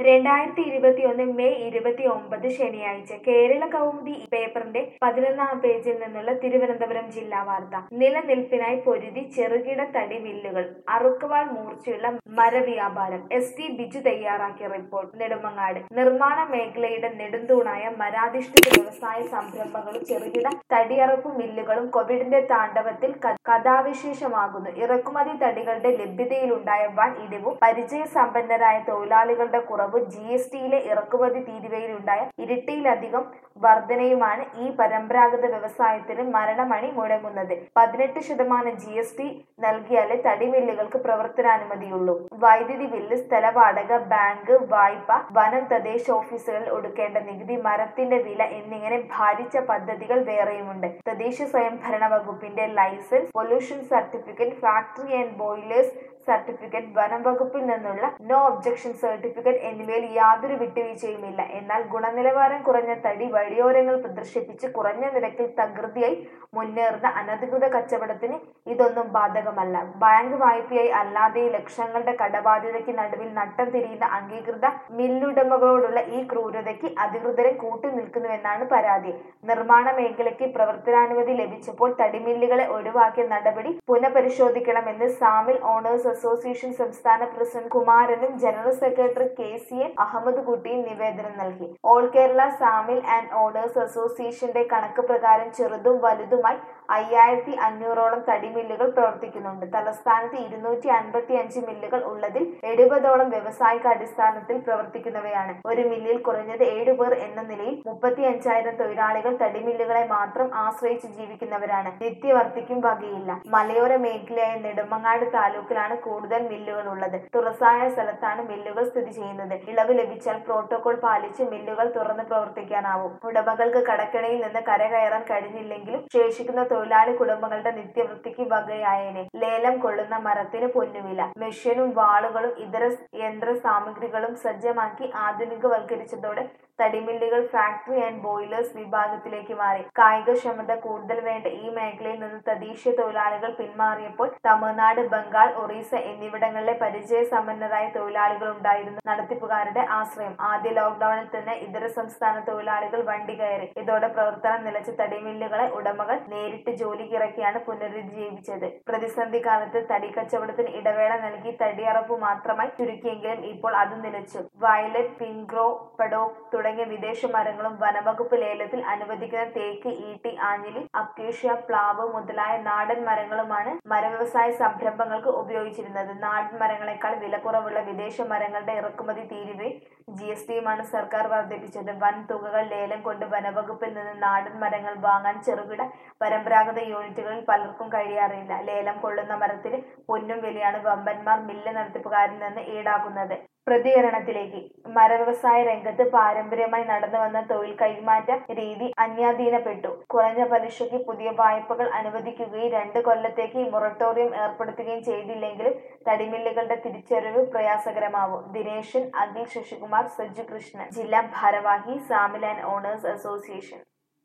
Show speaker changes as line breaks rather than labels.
രണ്ടായിരത്തി ഇരുപത്തിയൊന്ന് മെയ് ഇരുപത്തി ഒമ്പത് ശനിയാഴ്ച കേരള കൗമുദി പേപ്പറിന്റെ പതിനൊന്നാം പേജിൽ നിന്നുള്ള തിരുവനന്തപുരം ജില്ലാ വാർത്ത നിലനിൽപ്പിനായി പൊരുതി ചെറുകിട തടി മില്ലുകൾ അറുക്കുവാൾ മൂർച്ചയുള്ള മരവ്യാപാരം എസ് ടി ബിജു തയ്യാറാക്കിയ റിപ്പോർട്ട് നെടുമങ്ങാട് നിർമ്മാണ മേഖലയുടെ നെടുന്തൂണായ മരാധിഷ്ഠിത വ്യവസായ സംരംഭങ്ങളും ചെറുകിട തടിയറപ്പ് മില്ലുകളും കോവിഡിന്റെ താണ്ഡവത്തിൽ ക- കഥാവിശേഷമാകുന്നു ഇറക്കുമതി തടികളുടെ ലഭ്യതയിലുണ്ടായ വൻ ഇടിവും പരിചയസമ്പന്നരായ തൊഴിലാളികളുടെ കുറവ് ജി എസ് ടിയിലെ ഇറക്കുമതി തീരുവയിലുണ്ടായ ഇരട്ടിയിലധികം വർധനയുമാണ് ഈ പരമ്പരാഗത വ്യവസായത്തിന് മരണമണി മുഴങ്ങുന്നത് പതിനെട്ട് ശതമാനം ജി എസ് ടി നൽകിയാലേ തടി മില്ലുകൾക്ക് പ്രവർത്തനാനുമതിയുള്ളൂ വൈദ്യുതി ബില്ല് സ്ഥലവാടക ബാങ്ക് വായ്പ വനം തദ്ദേശ ഓഫീസുകളിൽ ഒടുക്കേണ്ട നികുതി മരത്തിന്റെ വില എന്നിങ്ങനെ ഭാരിച്ച പദ്ധതികൾ വേറെയുമുണ്ട് തദ്ദേശ സ്വയംഭരണ വകുപ്പിന്റെ licence pollution certificate factory and boilers certificate വനം വകുപ്പിൽ നിന്നുള്ള നോ ഒബ്ജക്ഷൻ സർട്ടിഫിക്കറ്റ് എന്നിവയിൽ യാതൊരു വിട്ടുവീഴ്ചയുമില്ല എന്നാൽ ഗുണനിലവാരം കുറഞ്ഞ തടി വഴിയോരങ്ങൾ പ്രദർശിപ്പിച്ച് കുറഞ്ഞ നിരക്കിൽ തകൃതിയായി മുന്നേറുന്ന അനധികൃത കച്ചവടത്തിന് ഇതൊന്നും ബാധകമല്ല ബാങ്ക് വായ്പയായി അല്ലാതെ ലക്ഷങ്ങളുടെ കടബാധ്യതയ്ക്ക് നടുവിൽ നട്ടം തിരിയുന്ന അംഗീകൃത മില്ലുടമകളോടുള്ള ഈ ക്രൂരതയ്ക്ക് അധികൃതരെ കൂട്ടു നിൽക്കുന്നുവെന്നാണ് പരാതി നിർമ്മാണ മേഖലയ്ക്ക് പ്രവർത്തനാനുമതി ലഭിച്ചപ്പോൾ തടിമില്ലുകളെ ഒഴിവാക്കിയ നടപടി പുനഃപരിശോധിക്കണമെന്ന് സാമിൽ ഓണേഴ്സ് അസോസിയേഷൻ സംസ്ഥാന പ്രസിഡന്റ് കുമാരനും general secretary K C A Ahammed കുട്ടിയും നിവേദനം നൽകി all Kerala sawmill and owners അസോസിയേഷന്റെ കണക്ക് പ്രകാരം ചെറുതും വലുതുമായി അയ്യായിരത്തി അഞ്ഞൂറോളം തടിമില്ലുകൾ പ്രവർത്തിക്കുന്നുണ്ട് തലസ്ഥാനത്ത് ഇരുന്നൂറ്റി അൻപത്തി അഞ്ച് മില്ലുകൾ ഉള്ളതിൽ എഴുപതോളം വ്യവസായിക അടിസ്ഥാനത്തിൽ പ്രവർത്തിക്കുന്നവയാണ് ഒരു മില്ലിൽ കുറഞ്ഞത് ഏഴുപേർ എന്ന നിലയിൽ മുപ്പത്തി അഞ്ചായിരം തൊഴിലാളികൾ തടിമില്ലുകളെ മാത്രം ആശ്രയിച്ച് ജീവിക്കുന്നവരാണ് നിത്യവർത്തിക്കും വകയില്ല മലയോര മേഖലയായ നെടുമങ്ങാട് താലൂക്കിലാണ് കൂടുതൽ മില്ലുകൾ ഉള്ളത് തുറസായ സ്ഥലത്താണ് മില്ലുകൾ സ്ഥിതി ചെയ്യുന്നത് ഇളവ് ലഭിച്ചാൽ പ്രോട്ടോകോൾ പാലിച്ച് മില്ലുകൾ തുറന്ന് പ്രവർത്തിക്കാനാവും ഉടമകൾക്ക് കടക്കണയിൽ നിന്ന് കരകയറാൻ കഴിഞ്ഞില്ലെങ്കിലും ശേഷിക്കുന്ന തൊഴിലാളി കുടുംബങ്ങളുടെ നിത്യവൃത്തിക്ക് വകയായേനെ ലേലം കൊള്ളുന്ന മരത്തിന് പൊന്നുവില മെഷീനും വാളുകളും ഇതര യന്ത്ര സാമഗ്രികളും സജ്ജമാക്കി ആധുനികവൽക്കരിച്ചതോടെ തടിമില്ലുകൾ ഫാക്ടറി ആൻഡ് ബോയിലേഴ്സ് വിഭാഗത്തിലേക്ക് മാറി കായികക്ഷമത കൂടുതൽ വേണ്ട ഈ മേഖലയിൽ നിന്ന് തദ്ദേശീയ തൊഴിലാളികൾ പിന്മാറിയപ്പോൾ തമിഴ്നാട് ബംഗാൾ ഒറീസ എന്നിവിടങ്ങളിലെ പരിചയസമ്പന്നരായ തൊഴിലാളികൾ ഉണ്ടായിരുന്നു നടത്തിപ്പുകാരുടെ ആശ്രയം ആദ്യ ലോക്ഡൌണിൽ തന്നെ ഇതര സംസ്ഥാന തൊഴിലാളികൾ വണ്ടി കയറി ഇതോടെ പ്രവർത്തനം നിലച്ച തടിമില്ലുകളെ ഉടമകൾ നേരിട്ട് ജോലിക്കിറക്കിയാണ് പുനരുജ്ജീവിച്ചത് പ്രതിസന്ധി കാലത്ത് തടി കച്ചവടത്തിന് ഇടവേള നൽകി തടിയറപ്പ് മാത്രമായി ചുരുക്കിയെങ്കിലും ഇപ്പോൾ അത് നിലച്ചു വയലറ്റ് പിൻഗ്രോ പെഡോക് തുടങ്ങിയ വിദേശ മരങ്ങളും വനവകുപ്പ് ലേലത്തിൽ അനുവദിക്കുന്ന തേക്ക് ഈട്ടി ആഞ്ഞിലി അക്കേഷ്യ പ്ലാവ് മുതലായ നാടൻ മരങ്ങളുമാണ് മരവ്യവസായ സംരംഭങ്ങൾക്ക് ഉപയോഗിച്ചിരുന്നത് നാടൻ മരങ്ങളെക്കാൾ വിലക്കുറവുള്ള വിദേശ മരങ്ങളുടെ ഇറക്കുമതി തീരുവയും ജി എസ് ടിയുമാണ് സർക്കാർ വർദ്ധിപ്പിച്ചത് വൻ തുകകൾ ലേലം കൊണ്ട് വനവകുപ്പിൽ നിന്ന് നാടൻ മരങ്ങൾ വാങ്ങാൻ ചെറുകിട പരമ്പരാഗത യൂണിറ്റുകളിൽ പലർക്കും കഴിയാറില്ല ലേലം കൊള്ളുന്ന മരത്തിന് പൊന്നും വിലയാണ് വമ്പന്മാർ മില്ല് നടത്തിപ്പുകാരിൽ നിന്ന് ഈടാക്കുന്നത് പ്രതികരണത്തിലേക്ക് മരവ്യവസായ രംഗത്ത് പാരമ്പര്യമായി നടന്നു വന്ന തൊഴിൽ കൈമാറ്റ രീതി അന്യാധീനപ്പെട്ടു കുറഞ്ഞ പലിശയ്ക്ക് പുതിയ വായ്പകൾ അനുവദിക്കുകയും രണ്ട് കൊല്ലത്തേക്ക് മൊറട്ടോറിയം ഏർപ്പെടുത്തുകയും ചെയ്തില്ലെങ്കിലും തടിമില്ലുകളുടെ തിരിച്ചറിവ് പ്രയാസകരമാവും ദിനേശൻ അഖിൽ ശശികുമാർ സജ്ജു കൃഷ്ണൻ ജില്ലാ ഭാരവാഹി സാമിൽ ആൻഡ് ഓണേഴ്സ് അസോസിയേഷൻ